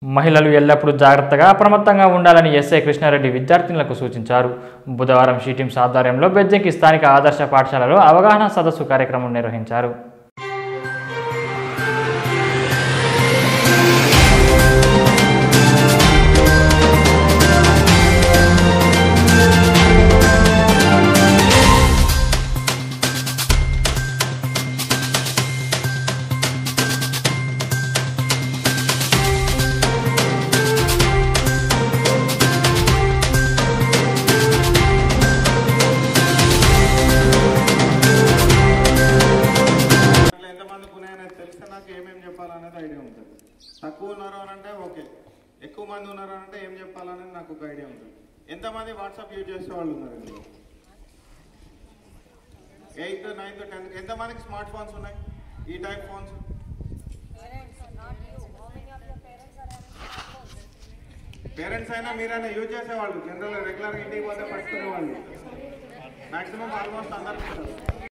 మహిళలు ఎల్లప్పుడూ జాగ్రత్తగా అప్రమత్తంగా ఉండాలని ఎస్ఐ కృష్ణారెడ్డి విద్యార్థినులకు సూచించారు బుధవారం షీటీమ్స్ ఆధ్వర్యంలో బెజ్జంకి స్థానిక ఆదర్శ పాఠశాలలో అవగాహన సదస్సు కార్యక్రమం నిర్వహించారు అట్లా ఎంతమందికి ఉన్నాయనేది తెలిస్తే నాకు ఏమేమి చెప్పాలనేది ఐడియా ఉంటుంది తక్కువ ఉన్నారు అని అంటే ఓకే ఎక్కువ మంది ఉన్నారు అని అంటే ఏం చెప్పాలనేది నాకు ఒక ఐడియా ఉంటుంది ఎంతమంది వాట్సాప్ యూజ్ చేసే వాళ్ళు ఉన్నారు ఇందులో ఎయిత్ నైన్త్ టెన్త్ ఎంతమందికి స్మార్ట్ ఫోన్స్ ఉన్నాయి ఈ టైప్ ఫోన్స్ పేరెంట్స్ అయినా మీరైనా యూజ్ చేసేవాళ్ళు జనరల్ రెగ్యులర్ ఇంటికి పోతే పట్టుకునే వాళ్ళు మాక్సిమం ఆల్మోస్ట్ అందరికి ఉంటుంది